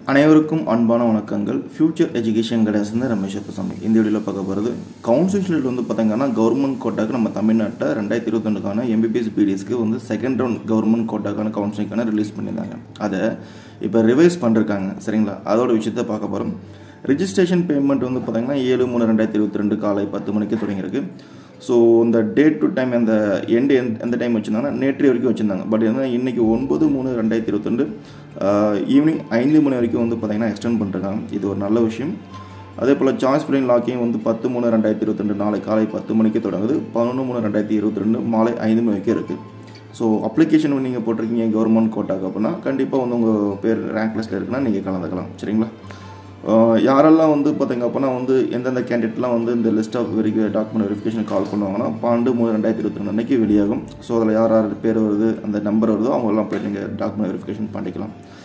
அனைவருக்கும் அன்பான வணக்கங்கள் ஃபியூச்சர் எஜுகேஷன் கைடன்ஸ் ரமேஷ் சாமி இந்த வீடியோவில் பார்க்க போகிறது கவுன்சில் வந்து பார்த்தீங்கன்னா கவர்மெண்ட் கோட்டாக்கு நம்ம தமிழ்நாட்டில் ரெண்டாயிரத்தி இருபத்தொன்றுக்கான எம்பிபிஎஸ் பிடிஎஸ்க்கு வந்து செகண்ட் ரவுண்ட் கவர்மெண்ட் கோட்டாக்கான கவுன்சிலிங்கான ரிலீஸ் பண்ணியிருந்தாங்க அதை இப்போ ரிவைஸ் பண்ணிருக்காங்க சரிங்களா அதோட விஷயத்தை பார்க்க போகிறோம் ரிஜிஸ்ட்ரேஷன் பேமெண்ட் வந்து பார்த்தீங்கன்னா ஏழு மூணு ரெண்டாயிரத்தி இருபத்தி ரெண்டு காலை பத்து மணிக்கு தொடங்கியிருக்கு ஸோ இந்த டேட் டு டைம் அந்த எண்டு எந்த எந்த டைம் வச்சுருந்தாங்கன்னா நேற்று வரைக்கும் வச்சுருந்தாங்க பட் என்ன இன்றைக்கி ஒன்பது மூணு ரெண்டாயிரத்தி இருபத்தெண்டு ஈவினிங் ஐந்து மணி வரைக்கும் வந்து பார்த்திங்கன்னா எக்ஸ்டெண்ட் பண்ணிருக்காங்க இது ஒரு நல்ல விஷயம் அதே போல் சாய்ஸ் ஃபில்லிங் லாக்கிங் வந்து பத்து மூணு ரெண்டாயிரத்தி இருபத்தி நாளை காலை பத்து மணிக்கு தொடங்குது பதினொன்று மூணு ரெண்டாயிரத்தி இருபத்தி ரெண்டு மாலை ஐந்து மணி வரைக்கும் இருக்குது ஸோ அப்ளிகேஷன் நீங்கள் போட்டிருக்கீங்க கவர்மெண்ட் கோட்டாக்கு அப்படின்னா கண்டிப்பாக வந்து உங்கள் பேர் ரேங்க் லிஸ்ட்டில் இருக்குன்னா நீங்கள் கலந்துக்கலாம் சரிங்களா ஆஹ் யாரெல்லாம் வந்து பார்த்தீங்க அப்படின்னா வந்து எந்தெந்த கேண்டிடேட்லாம் வந்து இந்த list of verify document verification call பண்ணுவாங்கன்னா பன்னெண்டு மூணு ரெண்டாயிரத்தி இருபத்தி ரெண்டு அன்றைக்கி வெளியாகும் ஸோ அதில் யார் யார் பேர் வருது அந்த நம்பர் வருதோ அவங்கெல்லாம் போய் நீங்கள் டாக்குமெண்ட் வெரிஃபிகேஷன் பண்ணிக்கலாம்